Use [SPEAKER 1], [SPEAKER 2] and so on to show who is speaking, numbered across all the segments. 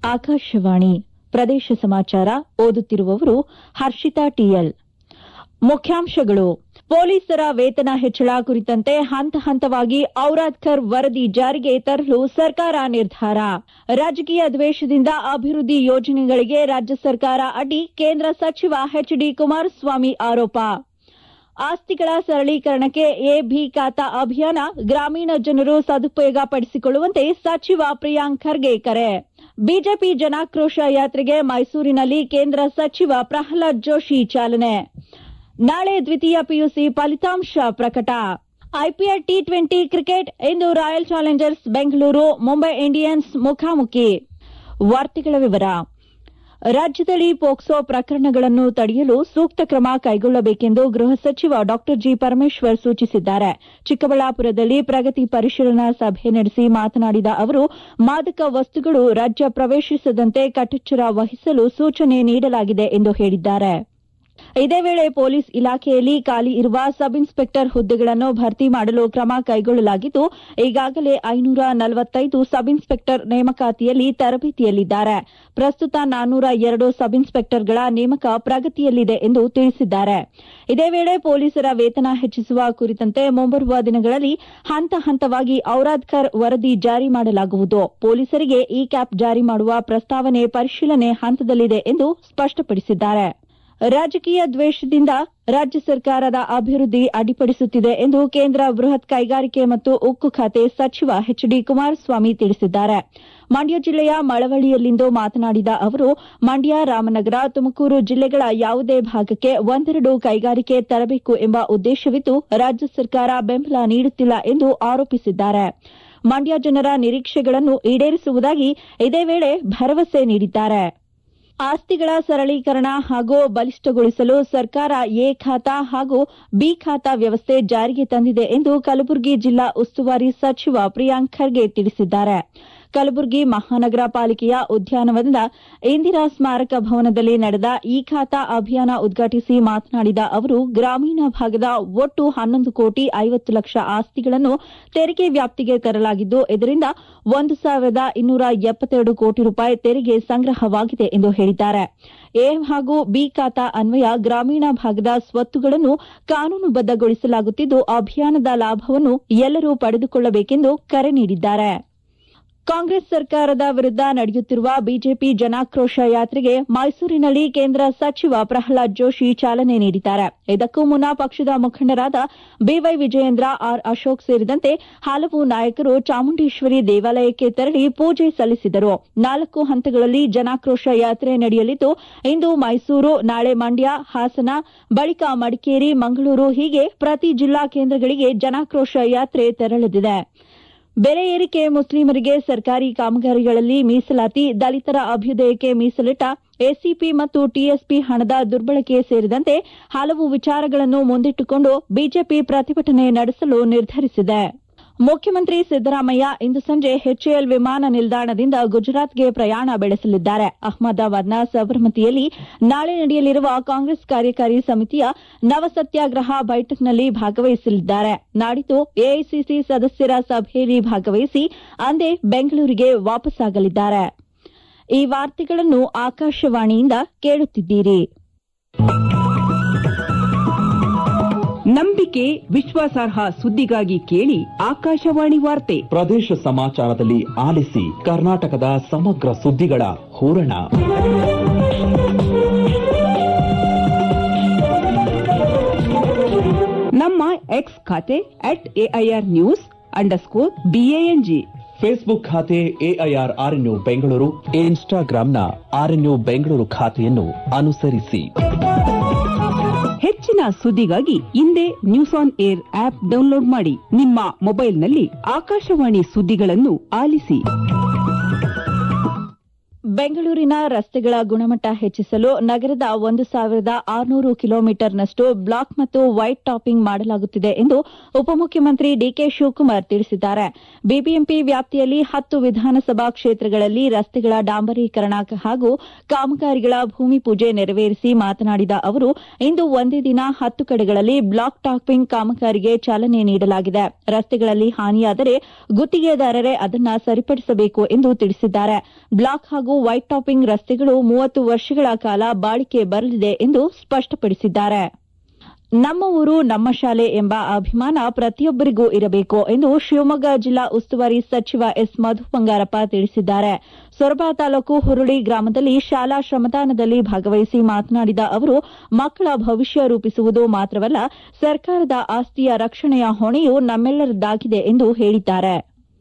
[SPEAKER 1] ಆಕಾಶವಾಣಿ ಪ್ರದೇಶ ಸಮಾಚಾರ ಓದುತ್ತಿರುವವರು ಹರ್ಷಿತಾ ಟಿಎಲ್ ಮುಖ್ಯಾಂಶಗಳು ಪೊಲೀಸರ ವೇತನ ಹೆಚ್ಚಳ ಕುರಿತಂತೆ ಹಂತ ಹಂತವಾಗಿ ಔರಾದ್ಕರ್ ವರದಿ ಜಾರಿಗೆ ತರಲು ಸರ್ಕಾರ ನಿರ್ಧಾರ ರಾಜಕೀಯ ದ್ವೇಷದಿಂದ ಅಭಿವೃದ್ಧಿ ಯೋಜನೆಗಳಿಗೆ ರಾಜ್ಯ ಸರ್ಕಾರ ಅಡ್ಡಿ ಕೇಂದ್ರ ಸಚಿವ ಎಚ್ ಡಿ ಕುಮಾರಸ್ವಾಮಿ ಆರೋಪ ಆಸ್ತಿಗಳ ಸರಳೀಕರಣಕ್ಕೆ ಎ ಭಿ ಖಾತಾ ಅಭಿಯಾನ ಗ್ರಾಮೀಣ ಜನರು ಸದುಪಯೋಗ ಪಡಿಸಿಕೊಳ್ಳುವಂತೆ ಸಚಿವ ಪ್ರಿಯಾಂಕ್ ಖರ್ಗೆ ಕರೆ ಬಿಜೆಪಿ ಜನಾಕ್ರೋಶ ಯಾತ್ರೆಗೆ ಮೈಸೂರಿನಲ್ಲಿ ಕೇಂದ್ರ ಸಚಿವ ಪ್ರಹ್ಲಾದ್ ಜೋಶಿ ಚಾಲನೆ ನಾಳೆ ದ್ವಿತೀಯ ಪಿಯುಸಿ ಫಲಿತಾಂಶ ಪ್ರಕಟ ಐಪಿಎಲ್ ಟಿ ಟ್ವೆಂಟಿ ಕ್ರಿಕೆಟ್ ಇಂದು royal challengers Bengaluru Mumbai Indians ಮುಖಾಮುಖಿ ವಾರ್ತೆಗಳ ವಿವರ ರಾಜ್ಯದಲ್ಲಿ ಪೋಕ್ಸೋ ಪ್ರಕರಣಗಳನ್ನು ತಡೆಯಲು ಸೂಕ್ತ ಕ್ರಮ ಕೈಗೊಳ್ಳಬೇಕೆಂದು ಗೃಹ ಸಚಿವ ಡಾ ಜಿ ಪರಮೇಶ್ವರ್ ಸೂಚಿಸಿದ್ದಾರೆ ಚಿಕ್ಕಬಳ್ಳಾಪುರದಲ್ಲಿ ಪ್ರಗತಿ ಪರಿಶೀಲನಾ ಸಭೆ ನಡೆಸಿ ಮಾತನಾಡಿದ ಅವರು ಮಾದಕ ವಸ್ತುಗಳು ರಾಜ್ಯ ಪ್ರವೇಶಿಸದಂತೆ ಕಟ್ಟೆಚ್ಚರ ವಹಿಸಲು ಸೂಚನೆ ನೀಡಲಾಗಿದೆ ಎಂದು ಹೇಳಿದ್ದಾರೆ ಇದೇ ವೇಳೆ ಪೊಲೀಸ್ ಇಲಾಖೆಯಲ್ಲಿ ಖಾಲಿ ಇರುವ ಸಬ್ ಇನ್ಸ್ಪೆಕ್ಟರ್ ಹುದ್ದೆಗಳನ್ನು ಭರ್ತಿ ಮಾಡಲು ಕ್ರಮ ಕೈಗೊಳ್ಳಲಾಗಿದ್ದು ಈಗಾಗಲೇ ಐನೂರ ನಲವತ್ತೈದು ಸಬ್ ಇನ್ಸ್ಪೆಕ್ಟರ್ ನೇಮಕಾತಿಯಲ್ಲಿ ತರಬೇತಿಯಲ್ಲಿದ್ದಾರೆ ಪ್ರಸ್ತುತ ನಾನ್ನೂರ ಎರಡು ಸಬ್ ಇನ್ಸ್ಪೆಕ್ಟರ್ಗಳ ನೇಮಕ ಪ್ರಗತಿಯಲ್ಲಿದೆ ಎಂದು ತಿಳಿಸಿದ್ದಾರೆ ಇದೇ ವೇಳೆ ಪೊಲೀಸರ ವೇತನ ಹೆಚ್ಚಿಸುವ ಕುರಿತಂತೆ ಮುಂಬರುವ ದಿನಗಳಲ್ಲಿ ಹಂತ ಹಂತವಾಗಿ ಔರಾದ್ಕರ್ ವರದಿ ಜಾರಿ ಮಾಡಲಾಗುವುದು ಪೊಲೀಸರಿಗೆ ಇ ಕ್ಯಾಪ್ ಜಾರಿ ಮಾಡುವ ಪ್ರಸ್ತಾವನೆ ಪರಿಶೀಲನೆ ಹಂತದಲ್ಲಿದೆ ಎಂದು ಸ್ಪಷ್ಟಪಡಿಸಿದ್ದಾರೆ ರಾಜಕೀಯ ದ್ವೇಷದಿಂದ ರಾಜ್ಯ ಸರ್ಕಾರದ ಅಭಿವೃದ್ಧಿ ಅಡ್ಡಿಪಡಿಸುತ್ತಿದೆ ಎಂದು ಕೇಂದ್ರ ಬೃಹತ್ ಕೈಗಾರಿಕೆ ಮತ್ತು ಉಕ್ಕು ಖಾತೆ ಸಚಿವ ಎಚ್ ಡಿ ಕುಮಾರಸ್ವಾಮಿ ತಿಳಿಸಿದ್ದಾರೆ ಮಂಡ್ಯ ಜಿಲ್ಲೆಯ ಮಳವಳ್ಳಿಯಲ್ಲಿಂದು ಮಾತನಾಡಿದ ಅವರು ಮಂಡ್ಯ ರಾಮನಗರ ತುಮಕೂರು ಜಿಲ್ಲೆಗಳ ಯಾವುದೇ ಭಾಗಕ್ಕೆ ಒಂದೆರಡು ಕೈಗಾರಿಕೆ ತರಬೇಕು ಎಂಬ ಉದ್ದೇಶವಿದ್ದು ರಾಜ್ಯ ಸರ್ಕಾರ ಬೆಂಬಲ ನೀಡುತ್ತಿಲ್ಲ ಎಂದು ಆರೋಪಿಸಿದ್ದಾರೆ ಮಂಡ್ಯ ಜನರ ನಿರೀಕ್ಷೆಗಳನ್ನು ಈಡೇರಿಸುವುದಾಗಿ ಇದೇ ವೇಳೆ ಭರವಸೆ ನೀಡಿದ್ದಾರೆ ಆಸ್ತಿಗಳ ಸರಳೀಕರಣ ಹಾಗೂ ಬಲಿಷ್ಠಗೊಳಿಸಲು ಸರ್ಕಾರ ಎ ಖಾತಾ ಹಾಗೂ ಬಿ ಖಾತಾ ವ್ಯವಸ್ಥೆ ಜಾರಿಗೆ ತಂದಿದೆ ಎಂದು ಕಲಬುರಗಿ ಜಿಲ್ಲಾ ಉಸ್ತುವಾರಿ ಸಚಿವ ಪ್ರಿಯಾಂಕ್ ಖರ್ಗೆ ತಿಳಿಸಿದ್ದಾರೆ ಕಲಬುರಗಿ ಮಹಾನಗರ ಪಾಲಿಕೆಯ ಉದ್ಯಾನವನದ ಇಂದಿರಾ ಸ್ಮಾರಕ ಭವನದಲ್ಲಿ ನಡೆದ ಇ ಖಾತಾ ಅಭಿಯಾನ ಉದ್ಘಾಟಿಸಿ ಮಾತನಾಡಿದ ಅವರು ಗ್ರಾಮೀಣ ಭಾಗದ ಒಟ್ಟು ಹನ್ನೊಂದು ಕೋಟಿ ಐವತ್ತು ಲಕ್ಷ ಆಸ್ತಿಗಳನ್ನು ತೆರಿಗೆ ವ್ಯಾಪ್ತಿಗೆ ತರಲಾಗಿದ್ದು ಇದರಿಂದ ಒಂದು ಸಾವಿರದ ಇನ್ನೂರ ಎಪ್ಪತ್ತೆರಡು ಕೋಟಿ ರೂಪಾಯಿ ತೆರಿಗೆ ಸಂಗ್ರಹವಾಗಿದೆ ಎಂದು ಹೇಳಿದ್ದಾರೆ ಎ ಹಾಗೂ ಬಿ ಖಾತಾ ಅನ್ವಯ ಗ್ರಾಮೀಣ ಭಾಗದ ಸ್ವತ್ತುಗಳನ್ನು ಕಾನೂನುಬದ್ದಗೊಳಿಸಲಾಗುತ್ತಿದ್ದು ಅಭಿಯಾನದ ಲಾಭವನ್ನು ಎಲ್ಲರೂ ಪಡೆದುಕೊಳ್ಳಬೇಕೆಂದು ಕರೆ ನೀಡಿದ್ದಾರೆ ಕಾಂಗ್ರೆಸ್ ಸರ್ಕಾರದ ವಿರುದ್ದ ನಡೆಯುತ್ತಿರುವ ಬಿಜೆಪಿ ಜನಾಕ್ರೋಶ ಯಾತ್ರೆಗೆ ಮೈಸೂರಿನಲ್ಲಿ ಕೇಂದ್ರ ಸಚಿವ ಪ್ರಹ್ಲಾದ್ ಜೋಶಿ ಚಾಲನೆ ನೀಡಿದ್ದಾರೆ ಇದಕ್ಕೂ ಮುನ್ನ ಪಕ್ಷದ ಮುಖಂಡರಾದ ಬಿವೈ ವಿಜಯೇಂದ್ರ ಆರ್ ಅಶೋಕ್ ಸೇರಿದಂತೆ ಹಲವು ನಾಯಕರು ಚಾಮುಂಡೇಶ್ವರಿ ದೇವಾಲಯಕ್ಕೆ ತೆರಳಿ ಪೂಜೆ ಸಲ್ಲಿಸಿದರು ನಾಲ್ಕು ಹಂತಗಳಲ್ಲಿ ಜನಾಕ್ರೋಶ ಯಾತ್ರೆ ನಡೆಯಲಿದ್ದು ಇಂದು ಮೈಸೂರು ನಾಳೆ ಮಂಡ್ಯ ಹಾಸನ ಬಳಿಕ ಮಡಿಕೇರಿ ಮಂಗಳೂರು ಹೀಗೆ ಪ್ರತಿ ಜಿಲ್ಲಾ ಕೇಂದ್ರಗಳಿಗೆ ಜನಾಕ್ರೋಶ ಯಾತ್ರೆ ತೆರಳಲಿದೆ ಬೆಲೆ ಏರಿಕೆ ಮುಸ್ಲಿಮರಿಗೆ ಸರ್ಕಾರಿ ಕಾಮಗಾರಿಗಳಲ್ಲಿ ಮೀಸಲಾತಿ ದಲಿತರ ಅಭ್ಯುದಯಕ್ಕೆ ಮೀಸಲಿಟ್ಟ ಎಸಿಪಿ ಮತ್ತು ಟಿಎಸ್ಪಿ ಹಣದ ದುರ್ಬಳಕೆ ಸೇರಿದಂತೆ ಹಲವು ವಿಚಾರಗಳನ್ನು ಮುಂದಿಟ್ಟುಕೊಂಡು ಬಿಜೆಪಿ ಪ್ರತಿಭಟನೆ ನಡೆಸಲು ನಿರ್ಧರಿಸಿದೆ ಮುಖ್ಯಮಂತ್ರಿ ಸಿದ್ದರಾಮಯ್ಯ ಇಂದು ಸಂಜೆ ಎಚ್ಎಎಲ್ ವಿಮಾನ ನಿಲ್ದಾಣದಿಂದ ಗುಜರಾತ್ಗೆ ಪ್ರಯಾಣ ಬೆಳೆಸಲಿದ್ದಾರೆ ಅಹಮದಾಬಾದ್ನ ಸಬರಮತಿಯಲ್ಲಿ ನಾಳೆ ನಡೆಯಲಿರುವ ಕಾಂಗ್ರೆಸ್ ಕಾರ್ಯಕಾರಿ ಸಮಿತಿಯ ನವಸತ್ಯಾಗ್ರಹ ಬೈಠಕ್ನಲ್ಲಿ ಭಾಗವಹಿಸಲಿದ್ದಾರೆ ನಾಡಿದ್ದು ಎಐಸಿಸಿ ಸದಸ್ಯರ ಸಭೆಯಲ್ಲಿ ಭಾಗವಹಿಸಿ ಅಂದೇ ಬೆಂಗಳೂರಿಗೆ ವಾಪಸ್ಸಾಗಲಿದ್ದಾರೆ ಈ ವಾರ್ತೆಗಳನ್ನು ಆಕಾಶವಾಣಿಯಿಂದ ಕೇಳುತ್ತಿದ್ದೀರಿ
[SPEAKER 2] ನಂಬಿಕೆ ವಿಶ್ವಾಸಾರ್ಹ ಸುದ್ದಿಗಾಗಿ ಕೇಳಿ ಆಕಾಶವಾಣಿ ವಾರ್ತೆ
[SPEAKER 3] ಪ್ರದೇಶ ಸಮಾಚಾರದಲ್ಲಿ ಆಲಿಸಿ ಕರ್ನಾಟಕದ ಸಮಗ್ರ ಸುದ್ದಿಗಳ ಹೂರಣ
[SPEAKER 2] ನಮ್ಮ ಎಕ್ಸ್ ಖಾತೆ at AIR news underscore BANG
[SPEAKER 3] Facebook ಖಾತೆ ಎಐಆರ್ ಆರ್ಎನ್ಯು ಬೆಂಗಳೂರು ಇನ್ಸ್ಟಾಗ್ರಾಂನ ಆರ್ಎನ್ಯು ಬೆಂಗಳೂರು ಖಾತೆಯನ್ನು ಅನುಸರಿಸಿ
[SPEAKER 2] ಹೆಚ್ಚಿನ ಸುದ್ದಿಗಾಗಿ ಹಿಂದೆ news on air app download ಮಾಡಿ ನಿಮ್ಮ ಮೊಬೈಲ್ನಲ್ಲಿ ಆಕಾಶವಾಣಿ ಸುದ್ದಿಗಳನ್ನು ಆಲಿಸಿ
[SPEAKER 1] ಬೆಂಗಳೂರಿನ ರಸ್ತೆಗಳ ಗುಣಮಟ್ಟ ಹೆಚ್ಚಿಸಲು ನಗರದ ಒಂದು ಸಾವಿರದ ಆರುನೂರು ಕಿಲೋಮೀಟರ್ನಷ್ಟು ಬ್ಲಾಕ್ ಮತ್ತು ವೈಟ್ ಟಾಪಿಂಗ್ ಮಾಡಲಾಗುತ್ತಿದೆ ಎಂದು ಉಪಮುಖ್ಯಮಂತ್ರಿ ಡಿಕೆ ಶಿವಕುಮಾರ್ ತಿಳಿಸಿದ್ದಾರೆ ಬಿಬಿಎಂಪಿ ವ್ಯಾಪ್ತಿಯಲ್ಲಿ ಹತ್ತು ವಿಧಾನಸಭಾ ಕ್ಷೇತ್ರಗಳಲ್ಲಿ ರಸ್ತೆಗಳ ಡಾಂಬರೀಕರಣ ಹಾಗೂ ಕಾಮಗಾರಿಗಳ ಭೂಮಿ ಪೂಜೆ ನೆರವೇರಿಸಿ ಮಾತನಾಡಿದ ಅವರು ಇಂದು ಒಂದೇ ದಿನ ಹತ್ತು ಕಡೆಗಳಲ್ಲಿ ಬ್ಲಾಕ್ ಟಾಪಿಂಗ್ ಕಾಮಗಾರಿಗೆ ಚಾಲನೆ ನೀಡಲಾಗಿದೆ ರಸ್ತೆಗಳಲ್ಲಿ ಹಾನಿಯಾದರೆ ಗುತ್ತಿಗೆದಾರರೇ ಅದನ್ನ ಸರಿಪಡಿಸಬೇಕು ಎಂದು ತಿಳಿಸಿದ್ದಾರೆ ಬ್ಲಾಕ್ ಹಾಗೂ ವೈಟ್ ಟಾಪಿಂಗ್ ರಸ್ತೆಗಳು ಮೂವತ್ತು ವರ್ಷಗಳ ಕಾಲ ಬಾಳಿಕೆ ಬರಲಿದೆ ಎಂದು ಸ್ಪಷ್ಟಪಡಿಸಿದ್ದಾರೆ ನಮ್ಮ ಊರು ನಮ್ಮ ಶಾಲೆ ಎಂಬ ಅಭಿಮಾನ ಪ್ರತಿಯೊಬ್ಬರಿಗೂ ಇರಬೇಕು ಎಂದು ಶಿವಮೊಗ್ಗ ಜಿಲ್ಲಾ ಉಸ್ತುವಾರಿ ಸಚಿವ ಎಸ್ ಮಧು ಬಂಗಾರಪ್ಪ ತಿಳಿಸಿದ್ದಾರೆ ಸೊರಬ ತಾಲೂಕು ಹುರುಳಿ ಗ್ರಾಮದಲ್ಲಿ ಶಾಲಾ ಶ್ರಮದಾನದಲ್ಲಿ ಭಾಗವಹಿಸಿ ಮಾತನಾಡಿದ ಅವರು ಮಕ್ಕಳ ಭವಿಷ್ಯ ರೂಪಿಸುವುದು ಮಾತ್ರವಲ್ಲ ಸರ್ಕಾರದ ಆಸ್ತಿಯ ರಕ್ಷಣೆಯ ಹೊಣೆಯು ನಮ್ಮೆಲ್ಲರದ್ದಾಗಿದೆ ಎಂದು ಹೇಳಿದ್ದಾರೆ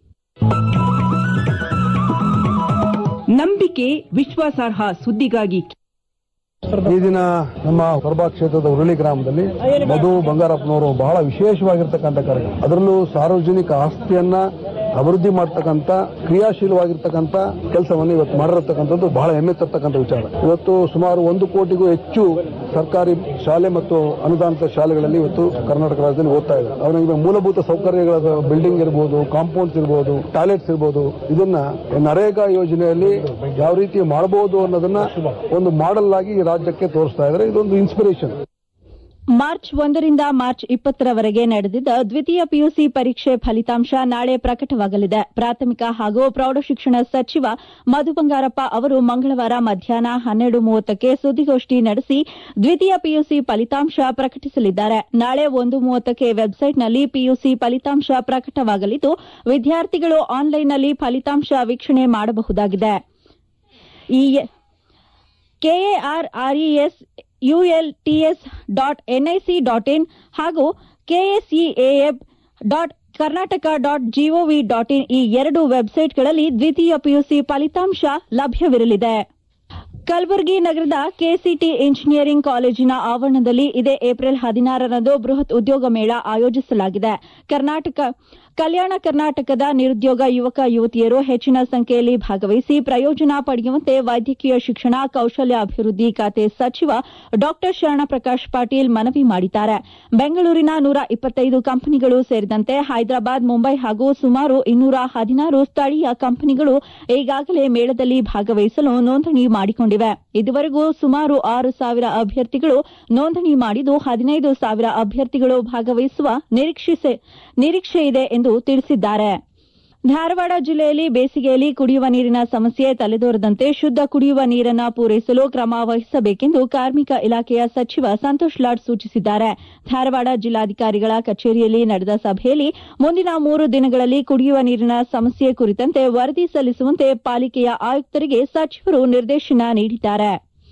[SPEAKER 2] ನಂಬಿಕೆ ವಿಶ್ವಾಸಾರ್ಹ ಸುದ್ದಿಗಾಗಿ
[SPEAKER 4] ಈ ದಿನ ನಮ್ಮ ಸೊರಬ ಕ್ಷೇತ್ರದ ಉರುಳಿ ಗ್ರಾಮದಲ್ಲಿ ಮಧು ಬಂಗಾರಪ್ಪನವರು ಬಹಳ ವಿಶೇಷವಾಗಿರ್ತಕ್ಕಂಥ ಕಾರ್ಯಕ್ರಮ ಅದರಲ್ಲೂ ಸಾರ್ವಜನಿಕ ಆಸ್ತಿಯನ್ನ ಅಭಿವೃದ್ಧಿ ಮಾಡ್ತಕ್ಕಂಥ ಕ್ರಿಯಾಶೀಲವಾಗಿರ್ತಕ್ಕಂಥ ಕೆಲಸವನ್ನು ಇವತ್ತು ಮಾಡಿರತಕ್ಕಂಥದ್ದು ಬಹಳ ಹೆಮ್ಮೆ ತರ್ತಕ್ಕಂಥ ವಿಚಾರ ಇವತ್ತು ಸುಮಾರು ಒಂದು ಕೋಟಿಗೂ ಹೆಚ್ಚು ಸರ್ಕಾರಿ ಶಾಲೆ ಮತ್ತು ಅನುದಾನಿತ ಶಾಲೆಗಳಲ್ಲಿ ಇವತ್ತು ಕರ್ನಾಟಕ ರಾಜ್ಯದಲ್ಲಿ ಓದ್ತಾ ಇದೆ ಅವನಿಗೆ ಮೂಲಭೂತ ಸೌಕರ್ಯಗಳ ಬಿಲ್ಡಿಂಗ್ ಇರಬಹುದು ಕಾಂಪೌಂಡ್ಸ್ ಇರಬಹುದು ಟಾಯ್ಲೆಟ್ಸ್ ಇರಬಹುದು ಇದನ್ನ ನರೇಗಾ ಯೋಜನೆಯಲ್ಲಿ ಯಾವ ರೀತಿ ಮಾಡಬಹುದು ಅನ್ನೋದನ್ನ ಒಂದು ಮಾಡೆಲ್ ಆಗಿ ಈ ರಾಜ್ಯಕ್ಕೆ ತೋರಿಸ್ತಾ ಇದ್ದಾರೆ ಇದೊಂದು ಇನ್ಸ್ಪಿರೇಷನ್
[SPEAKER 1] ಮಾರ್ಚ್ ಒಂದರಿಂದ ಮಾರ್ಚ್ ಇಪ್ಪತ್ತರವರೆಗೆ ನಡೆದಿದ್ದ ದ್ವಿತೀಯ ಪಿಯುಸಿ ಪರೀಕ್ಷೆ ಫಲಿತಾಂಶ ನಾಳೆ ಪ್ರಕಟವಾಗಲಿದೆ ಪ್ರಾಥಮಿಕ ಹಾಗೂ ಪ್ರೌಢಶಿಕ್ಷಣ ಸಚಿವ ಮಧು ಬಂಗಾರಪ್ಪ ಅವರು ಮಂಗಳವಾರ ಮಧ್ಯಾಹ್ನ ಹನ್ನೆರಡು ಮೂವತ್ತಕ್ಕೆ ಸುದ್ದಿಗೋಷ್ಠಿ ನಡೆಸಿ ದ್ವಿತೀಯ ಪಿಯುಸಿ ಫಲಿತಾಂಶ ಪ್ರಕಟಿಸಲಿದ್ದಾರೆ ನಾಳೆ ಒಂದು ಮೂವತ್ತಕ್ಕೆ ವೆಬ್ಸೈಟ್ನಲ್ಲಿ ಪಿಯುಸಿ ಫಲಿತಾಂಶ ಪ್ರಕಟವಾಗಲಿದ್ದು ವಿದ್ಯಾರ್ಥಿಗಳು ಆನ್ಲೈನ್ನಲ್ಲಿ ಫಲಿತಾಂಶ ವೀಕ್ಷಣೆ ಮಾಡಬಹುದಾಗಿದೆ ಈ KARRES ULTS dot NIC dot in ಹಾಗೂ KSEAF dot Karnataka dot GOV dot in ಈ ಎರಡು ವೆಬ್ಸೈಟ್ಗಳಲ್ಲಿ ದ್ವಿತೀಯ ಪಿಯುಸಿ ಫಲಿತಾಂಶ ಲಭ್ಯವಿರಲಿದೆ ಕಲಬುರಗಿ ನಗರದ ಕೆಸಿಟಿ ಇಂಜಿನಿಯರಿಂಗ್ ಕಾಲೇಜಿನ ಆವರಣದಲ್ಲಿ ಇದೇ ಏಪ್ರಿಲ್ ಹದಿನಾರರಂದು ಬೃಹತ್ ಉದ್ಯೋಗ ಮೇಳ ಆಯೋಜಿಸಲಾಗಿದೆ ಕರ್ನಾಟಕ ಕಲ್ಯಾಣ ಕರ್ನಾಟಕದ ನಿರುದ್ಯೋಗ ಯುವಕ ಯುವತಿಯರು ಹೆಚ್ಚಿನ ಸಂಖ್ಯೆಯಲ್ಲಿ ಭಾಗವಹಿಸಿ ಪ್ರಯೋಜನ ಪಡೆಯುವಂತೆ ವೈದ್ಯಕೀಯ ಶಿಕ್ಷಣ ಕೌಶಲ್ಯ ಅಭಿವೃದ್ಧಿ ಖಾತೆ ಸಚಿವ ಡಾ ಶರಣಪ್ರಕಾಶ್ ಪಾಟೀಲ್ ಮನವಿ ಮಾಡಿದ್ದಾರೆ ಬೆಂಗಳೂರಿನ ನೂರ ಇಪ್ಪತ್ತೈದು ಕಂಪನಿಗಳು ಸೇರಿದಂತೆ ಹೈದರಾಬಾದ್ ಮುಂಬೈ ಹಾಗೂ ಸುಮಾರು ಇನ್ನೂರ ಹದಿನಾರು ಸ್ಥಳೀಯ ಕಂಪನಿಗಳು ಈಗಾಗಲೇ ಮೇಳದಲ್ಲಿ ಭಾಗವಹಿಸಲು ನೋಂದಣಿ ಮಾಡಿಕೊಂಡಿವೆ ಇದುವರೆಗೂ ಸುಮಾರು ಆರು ಸಾವಿರ ಅಭ್ಯರ್ಥಿಗಳು ನೋಂದಣಿ ಮಾಡಿದ್ದು ಹದಿನೈದು ಸಾವಿರ ಅಭ್ಯರ್ಥಿಗಳು ಭಾಗವಹಿಸುವ ನಿರೀಕ್ಷೆ ಇದೆ ಎಂದು ತಿಳಿಸಿದ್ದಾರೆ ಧಾರವಾಡ ಜಿಲ್ಲೆಯಲ್ಲಿ ಬೇಸಿಗೆಯಲ್ಲಿ ಕುಡಿಯುವ ನೀರಿನ ಸಮಸ್ಯೆ ತಲೆದೋರದಂತೆ ಶುದ್ದ ಕುಡಿಯುವ ನೀರನ್ನು ಪೂರೈಸಲು ಕ್ರಮ ವಹಿಸಬೇಕೆಂದು ಕಾರ್ಮಿಕ ಇಲಾಖೆಯ ಸಚಿವ ಸಂತೋಷ್ ಲಾಡ್ ಸೂಚಿಸಿದ್ದಾರೆ ಧಾರವಾಡ ಜಿಲ್ಲಾಧಿಕಾರಿಗಳ ಕಚೇರಿಯಲ್ಲಿ ನಡೆದ ಸಭೆಯಲ್ಲಿ ಮುಂದಿನ ಮೂರು ದಿನಗಳಲ್ಲಿ ಕುಡಿಯುವ ನೀರಿನ ಸಮಸ್ಯೆ ಕುರಿತಂತೆ ವರದಿ ಸಲ್ಲಿಸುವಂತೆ ಪಾಲಿಕೆಯ ಆಯುಕ್ತರಿಗೆ ಸಚಿವರು ನಿರ್ದೇಶನ ನೀಡಿದ್ದಾರೆ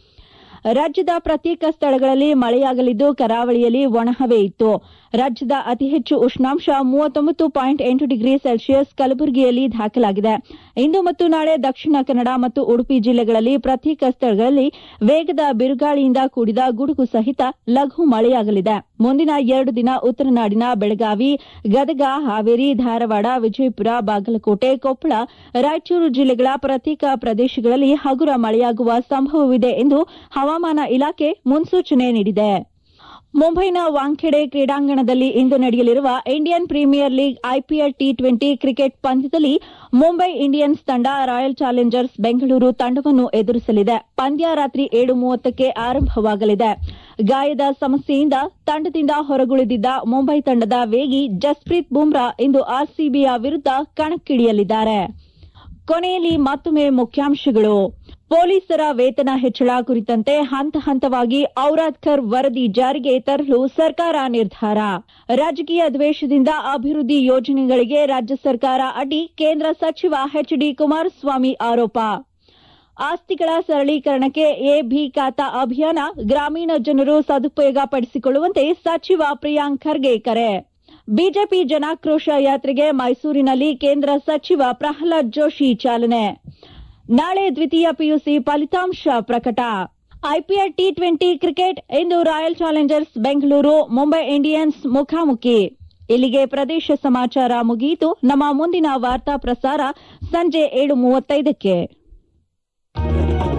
[SPEAKER 1] ರಾಜ್ಯದ ಪ್ರತ್ಯೇಕ ಸ್ಥಳಗಳಲ್ಲಿ ಮಳೆಯಾಗಲಿದ್ದು ಕರಾವಳಿಯಲ್ಲಿ ಒಣಹವೆ ಇತ್ತು ರಾಜ್ಯದ ಅತಿ ಹೆಚ್ಚು ಉಷ್ಣಾಂಶ ಮೂವತ್ತೊಂಬತ್ತು ಪಾಯಿಂಟ್ ಎಂಟು ಡಿಗ್ರಿ ಸೆಲ್ಸಿಯಸ್ ಕಲಬುರಗಿಯಲ್ಲಿ ದಾಖಲಾಗಿದೆ ಇಂದು ಮತ್ತು ನಾಳೆ ದಕ್ಷಿಣ ಕನ್ನಡ ಮತ್ತು ಉಡುಪಿ ಜಿಲ್ಲೆಗಳಲ್ಲಿ ಪ್ರತ್ಯೇಕ ಸ್ಥಳಗಳಲ್ಲಿ ವೇಗದ ಬಿರುಗಾಳಿಯಿಂದ ಕೂಡಿದ ಗುಡುಗು ಸಹಿತ ಲಘು ಮಳೆಯಾಗಲಿದೆ ಮುಂದಿನ ಎರಡು ದಿನ ಉತ್ತರ ನಾಡಿನ ಬೆಳಗಾವಿ ಗದಗ ಹಾವೇರಿ ಧಾರವಾಡ ವಿಜಯಪುರ ಬಾಗಲಕೋಟೆ ಕೊಪ್ಪಳ ರಾಯಚೂರು ಜಿಲ್ಲೆಗಳ ಪ್ರತ್ಯೇಕ ಪ್ರದೇಶಗಳಲ್ಲಿ ಹಗುರ ಮಳೆಯಾಗುವ ಸಂಭವವಿದೆ ಎಂದು ಹವಾಮಾನ ಇಲಾಖೆ ಮುನ್ಸೂಚನೆ ನೀಡಿದೆ ಮುಂಬೈನ ವಾಂಖೆಡೆ ಕ್ರೀಡಾಂಗಣದಲ್ಲಿ ಇಂದು ನಡೆಯಲಿರುವ Indian premier league IPL T twenty cricket ಪಂದ್ಯದಲ್ಲಿ ಮುಂಬೈ ಇಂಡಿಯನ್ಸ್ ತಂಡ ರಾಯಲ್ ಚಾಲೆಂಜರ್ಸ್ ಬೆಂಗಳೂರು ತಂಡವನ್ನು ಎದುರಿಸಲಿದೆ ಪಂದ್ಯ ರಾತ್ರಿ ಏಳು ಮೂವತ್ತಕ್ಕೆ ಆರಂಭವಾಗಲಿದೆ ಗಾಯದ ಸಮಸ್ಯೆಯಿಂದ ತಂಡದಿಂದ ಹೊರಗುಳಿದಿದ್ದ ಮುಂಬೈ ತಂಡದ ವೇಗಿ ಜಸ್ಪ್ರೀತ್ ಬುಮ್ರಾ ಇಂದು ಆರ್ಸಿಬಿಯ ವಿರುದ್ಧ ಕಣಕ್ಕಿಳಿಯಲಿದ್ದಾರೆ ಕೊನೆಯಲ್ಲಿ ಮತ್ತೊಮ್ಮೆ ಮುಖ್ಯಾಂಶಗಳು ಪೊಲೀಸರ ವೇತನ ಹೆಚ್ಚಳ ಕುರಿತಂತೆ ಹಂತ ಹಂತವಾಗಿ ಔರಾದ್ಕರ್ ವರದಿ ಜಾರಿಗೆ ತರಲು ಸರ್ಕಾರ ನಿರ್ಧಾರ ರಾಜಕೀಯ ದ್ವೇಷದಿಂದ ಅಭಿವೃದ್ಧಿ ಯೋಜನೆಗಳಿಗೆ ರಾಜ್ಯ ಸರ್ಕಾರ ಅಡ್ಡಿ ಕೇಂದ್ರ ಸಚಿವ ಎಚ್ ಡಿ ಕುಮಾರಸ್ವಾಮಿ ಆರೋಪ ಆಸ್ತಿಗಳ ಸರಳೀಕರಣಕ್ಕೆ ಎ ಭಿ ಖಾತಾ ಅಭಿಯಾನ ಗ್ರಾಮೀಣ ಜನರು ಸದುಪಯೋಗ ಪಡಿಸಿಕೊಳ್ಳುವಂತೆ ಸಚಿವ ಪ್ರಿಯಾಂಕ್ ಖರ್ಗೆ ಕರೆ ಬಿಜೆಪಿ ಜನಾಕ್ರೋಶ ಯಾತ್ರೆಗೆ ಮೈಸೂರಿನಲ್ಲಿ ಕೇಂದ್ರ ಸಚಿವ ಪ್ರಹ್ಲಾದ್ ಜೋಶಿ ಚಾಲನೆ ನಾಳೆ ದ್ವಿತೀಯ ಪಿಯುಸಿ ಫಲಿತಾಂಶ ಪ್ರಕಟ ಐಪಿಎಲ್ ಟಿ ಟ್ವೆಂಟಿ ಕ್ರಿಕೆಟ್ ಇಂದು royal challengers Bengaluru Mumbai Indians ಮುಖಾಮುಖಿ ಇಲ್ಲಿಗೆ ಪ್ರದೇಶ ಸಮಾಚಾರ ಮುಗಿಯಿತು ನಮ್ಮ ಮುಂದಿನ ವಾರ್ತಾ ಪ್ರಸಾರ ಸಂಜೆ ಏಳು ಮೂವತ್ತೈದಕ್ಕೆ